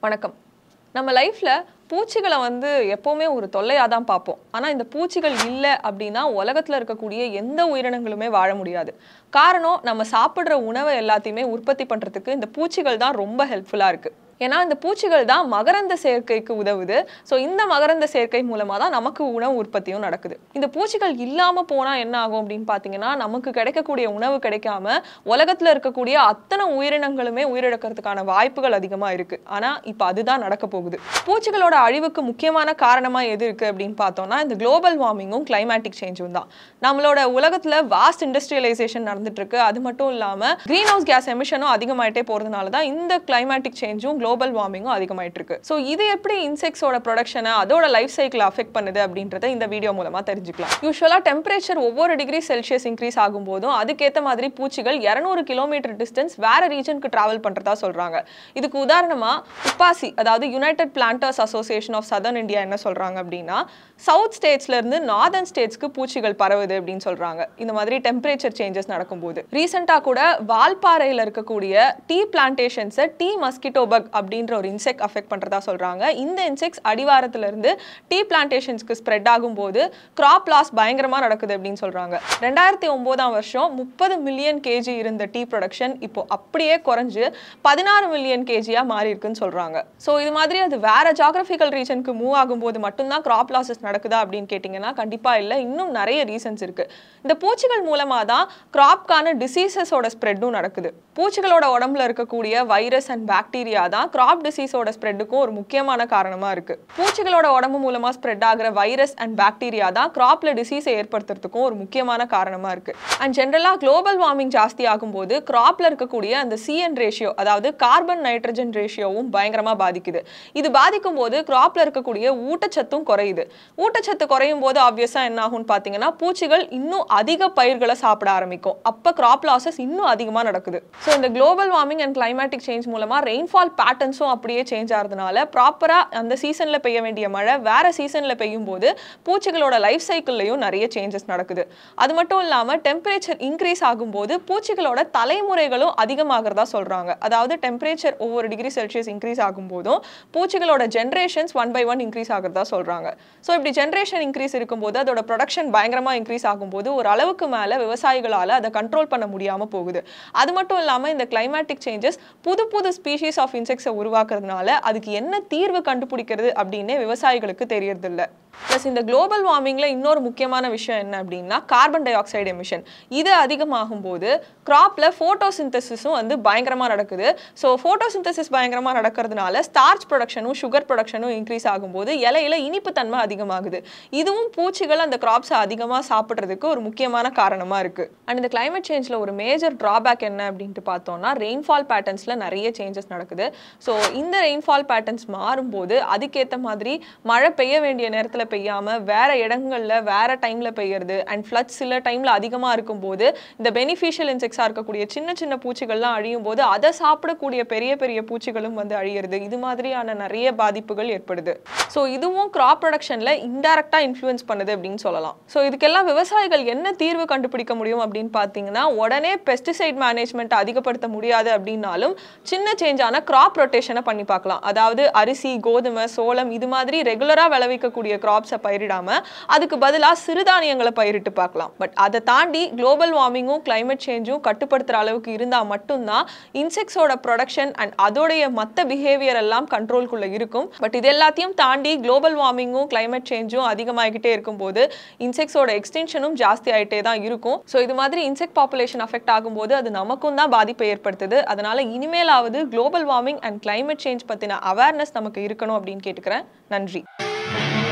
வணக்கம் நம்ம லைஃப்ல பூச்சிகளை வந்து எப்போவுமே ஒரு தொல்லையாக தான் பார்ப்போம் ஆனால் இந்த பூச்சிகள் இல்லை அப்படின்னா உலகத்தில் இருக்கக்கூடிய எந்த உயிரினங்களுமே வாழ முடியாது காரணம் நம்ம சாப்பிட்ற உணவை எல்லாத்தையுமே உற்பத்தி பண்ணுறதுக்கு இந்த பூச்சிகள் தான் ரொம்ப ஹெல்ப்ஃபுல்லாக இருக்குது ஏன்னா இந்த பூச்சிகள் தான் மகரந்த சேர்க்கைக்கு உதவுது ஸோ இந்த மகரந்த சேர்க்கை மூலமாக தான் நமக்கு உணவு உற்பத்தியும் நடக்குது இந்த பூச்சிகள் இல்லாமல் போனால் என்ன ஆகும் அப்படின்னு பார்த்தீங்கன்னா நமக்கு கிடைக்கக்கூடிய உணவு கிடைக்காம உலகத்தில் இருக்கக்கூடிய அத்தனை உயிரினங்களுமே உயிரிழக்கிறதுக்கான வாய்ப்புகள் அதிகமாக இருக்குது ஆனால் இப்போ அதுதான் நடக்க போகுது பூச்சிகளோட அழிவுக்கு முக்கியமான காரணமாக எது இருக்குது அப்படின்னு பார்த்தோம்னா இந்த குளோபல் வார்மிங்கும் கிளைமேட்டிக் சேஞ்சும் தான் நம்மளோட உலகத்தில் வாஸ்ட் இண்டஸ்ட்ரியலைசேஷன் நடந்துட்டு இருக்கு அது மட்டும் இல்லாமல் க்ரீன் ஹவுஸ் கேஸ் எமிஷனும் அதிகமாயிட்டே போகிறதுனால தான் இந்த கிளைமேட்டிக் சேஞ்சும் குளோபல் வார்மிங்கும் அதிகமாயிட்டு இருக்கு ஸோ இது எப்படி இன்செக்ட்ஸோட ப்ரொடக்ஷனை அதோட லைஃப் சைக்கிள் அஃபெக்ட் பண்ணுது அப்படின்றத இந்த வீடியோ மூலமா தெரிஞ்சுக்கலாம் யூஸ்வலாக டெம்பரேச்சர் ஒவ்வொரு டிகிரி செல்சியஸ் இன்க்ரீஸ் ஆகும் போதும் அதுக்கேற்ற மாதிரி பூச்சிகள் இரநூறு கிலோமீட்டர் டிஸ்டன்ஸ் வேற ரீஜனுக்கு டிராவல் பண்ணுறதா சொல்றாங்க இதுக்கு உதாரணமா உப்பாசி அதாவது united planters association of southern India என்ன சொல்றாங்க அப்படின்னா சவுத் ஸ்டேட்ஸ்ல இருந்து நார்தர்ன் ஸ்டேட்ஸ்க்கு பூச்சிகள் பரவுது அப்படின்னு சொல்றாங்க இந்த மாதிரி டெம்பரேச்சர் சேஞ்சஸ் நடக்கும்போது ரீசெண்டாக கூட வால்பாறையில் இருக்கக்கூடிய டீ பிளான்டேஷன்ஸை டீ மஸ்கிட்டோ பக் அப்படின்ற ஒரு இன்செக்ட் அஃபெக்ட் பண்ணுறதா சொல்கிறாங்க இந்த இன்செக்ட்ஸ் அடிவாரத்துல இருந்து டீ பிளான்டேஷன்ஸ்க்கு ஸ்ப்ரெட் ஆகும்போது கிராப் லாஸ் பயங்கரமாக நடக்குது அப்படின்னு சொல்கிறாங்க ரெண்டாயிரத்தி ஒம்போதாம் வருஷம் முப்பது மில்லியன் கேஜி இருந்த டீ ப்ரொடக்ஷன் இப்போ அப்படியே குறைஞ்சு பதினாறு மில்லியன் கேஜியாக மாறி இருக்குன்னு சொல்கிறாங்க ஸோ இது மாதிரி அது வேற ஜாகிரபிக்கல் ரீஜனுக்கு மூவ் ஆகும்போது மட்டும்தான் கிராப் லாசஸ் நடக்குதா அப்படின்னு கேட்டிங்கன்னா கண்டிப்பாக இல்லை இன்னும் நிறைய ரீசன்ஸ் இருக்குது இந்த பூச்சிகள் மூலமாக தான் கிராப்கான டிசீசஸோட ஸ்ப்ரெட்டும் நடக்குது பூச்சிகளோட உடம்புல இருக்கக்கூடிய வைரஸ் அண்ட் பாக்டீரியா தான் கிராப் டிசீஸோட ஸ்ப்ரெட்டுக்கும் ஒரு முக்கியமான காரணமாக இருக்குது பூச்சிகளோட உடம்பு மூலமாக ஸ்ப்ரெட் ஆகிற வைரஸ் அண்ட் பாக்டீரியா தான் கிராப்ல டிசீஸை ஏற்படுத்துறதுக்கும் ஒரு முக்கியமான காரணமாக இருக்குது அண்ட் ஜென்ரலாக குளோபல் வார்மிங் ஜாஸ்தி ஆகும்போது கிராப்ல இருக்கக்கூடிய அந்த சிஎன் ரேஷியோ அதாவது கார்பன் நைட்ரஜன் ரேஷியோவும் பயங்கரமாக பாதிக்குது இது பாதிக்கும் போது கிராப்ல இருக்கக்கூடிய ஊட்டச்சத்தும் குறையுது ஊட்டச்சத்து குறையும் போது ஆப்வியஸாக என்ன ஆகும்னு பார்த்தீங்கன்னா பூச்சிகள் இன்னும் அதிக பயிர்களை சாப்பிட ஆரம்பிக்கும் அப்போ கிராப் லாசஸ் இன்னும் அதிகமாக நடக்குது ஸோ இந்த global warming and climatic change மூலமாக ரெயின்ஃபால் பேட்டர்ன்ஸும் அப்படியே சேஞ்ச் ஆகிறதுனால ப்ராப்பராக அந்த சீசனில் பெய்ய வேண்டிய மழை வேற சீசனில் பெய்யும் போது பூச்சிகளோட லைஃப் சைக்கிள்லையும் நிறைய சேஞ்சஸ் நடக்குது அது மட்டும் இல்லாமல் டெம்பரேச்சர் இன்க்ரீஸ் ஆகும்போது பூச்சிகளோட தலைமுறைகளும் அதிகமாகிறதா சொல்கிறாங்க அதாவது டெம்பரேச்சர் ஒவ்வொரு டிகிரி செல்சியஸ் இன்க்ரீஸ் ஆகும்போதும் பூச்சிகளோட generations one by one increase ஆகிறதா சொல்கிறாங்க ஸோ இப்படி ஜென்ரேஷன் இன்க்ரீஸ் இருக்கும்போது அதோட ப்ரொடக்ஷன் பயங்கரமாக இன்க்ரீஸ் ஆகும்போது ஒரு அளவுக்கு மேலே விவசாயிகளால் அதை கண்ட்ரோல் பண்ண முடியாமல் போகுது அது மட்டும் இல்லாமல் இந்த கிளைமேட்டிக் சேஞ்சஸ் புது புது ஸ்பீஷீஸ் ஆஃப் இன்செக்ட்ஸை உருவாக்குறதுனால அதுக்கு என்ன தீர்வு கண்டுபிடிக்கிறது அப்படின்னே விவசாயிகளுக்கு தெரியறதில்ல ப்ளஸ் இந்த குளோபல் வார்மிங்கில் இன்னொரு முக்கியமான விஷயம் என்ன அப்படின்னா கார்பன் டை ஆக்சைடு எமிஷன் இது அதிகமாகும் போது கிராப்பில் ஃபோட்டோசிந்தசிஸும் வந்து பயங்கரமாக நடக்குது ஸோ ஃபோட்டோசிந்தசிஸ் பயங்கரமாக நடக்கிறதுனால ஸ்டார்ச் ப்ரொடக்ஷனும் சுகர் ப்ரொடக்ஷனும் இன்க்ரீஸ் ஆகும்போது இலையில இனிப்பு தன்மை அதிகமாகுது இதுவும் பூச்சிகள் அந்த கிராப்ஸை அதிகமாக சாப்பிட்றதுக்கு ஒரு முக்கியமான காரணமாக இருக்குது அண்ட் இந்த கிளைமேட் சேஞ்சில் ஒரு மேஜர் ட்ராபேக் என்ன அப்படின்ட்டு பார்த்தோம்னா ரெயின்ஃபால் பேட்டர்ன்ஸில் நிறைய சேஞ்சஸ் நடக்குது ஸோ இந்த ரெயின்ஃபால் பேட்டர்ன்ஸ் மாறும்போது அதுக்கேற்ற மாதிரி மழை பெய்ய வேண்டிய நேரத்தில் பெய்யாமல் வேற இடங்களில் வேற டைமில் பெய்யறது அண்ட் ஃப்ளட்ஸ் சில டைமில் அதிகமாக இருக்கும்போது இந்த பெனிஃபிஷியல் இன்செக்ட்ஸாக இருக்கக்கூடிய சின்ன சின்ன பூச்சிகள்லாம் அழியும் போது அதை சாப்பிடக்கூடிய பெரிய பெரிய பூச்சிகளும் வந்து அழியிறது இது மாதிரியான நிறைய பாதிப்புகள் ஏற்படுது ஸோ இதுவும் கிராப் ப்ரொடக்ஷனில் இன்டெரக்டாக இன்ஃப்ளூயன்ஸ் பண்ணுது அப்படின்னு சொல்லலாம் ஸோ இதுக்கெல்லாம் விவசாயிகள் என்ன தீர்வு கண்டுபிடிக்க முடியும் அப்படின்னு பார்த்தீங்கன்னா உடனே பெஸ்டிசைட் மேனேஜ்மெண்ட் அதிகப்படுத்த முடியாது அப்படின்னாலும் சின்ன சேஞ்சான கிராப் ரொட்டேஷனை பண்ணி பார்க்கலாம் அதாவது அரிசி கோதுமை சோளம் இது மாதிரி ரெகுலராக விளைவிக்கக்கூடிய கிராப்ஸை பயிரிடாம அதுக்கு பதிலாக சிறுதானியங்களை பயிரிட்டு பார்க்கலாம் பட் அதை தாண்டி குளோபல் வார்மிங்கும் கிளைமேட் சேஞ்சும் கட்டுப்படுத்துகிற அளவுக்கு இருந்தால் மட்டும்தான் இன்செக்ட்ஸோட ப்ரொடக்ஷன் அண்ட் அதோடைய மற்ற பிஹேவியர் எல்லாம் கண்ட்ரோல்குள்ளே இருக்கும் பட் இது எல்லாத்தையும் தாண்டி குளோபல் வார்மிங்கும் கிளைமேட் சேஞ்சும் அதிகமாகிக்கிட்டே இருக்கும்போது இன்செக்ட்ஸோட எக்ஸ்டென்ஷனும் ஜாஸ்தி ஆகிட்டே தான் இருக்கும் ஸோ இது மாதிரி இன்செக்ட் பாப்புலேஷன் அஃபெக்ட் ஆகும்போது அது நமக்கும் தான் பாதிப்பை ஏற்படுத்துது அதனால இனிமேலாவது global warming and climate change பற்றின அவேர்னஸ் நமக்கு இருக்கணும் அப்படின்னு கேட்டுக்கிறேன் நன்றி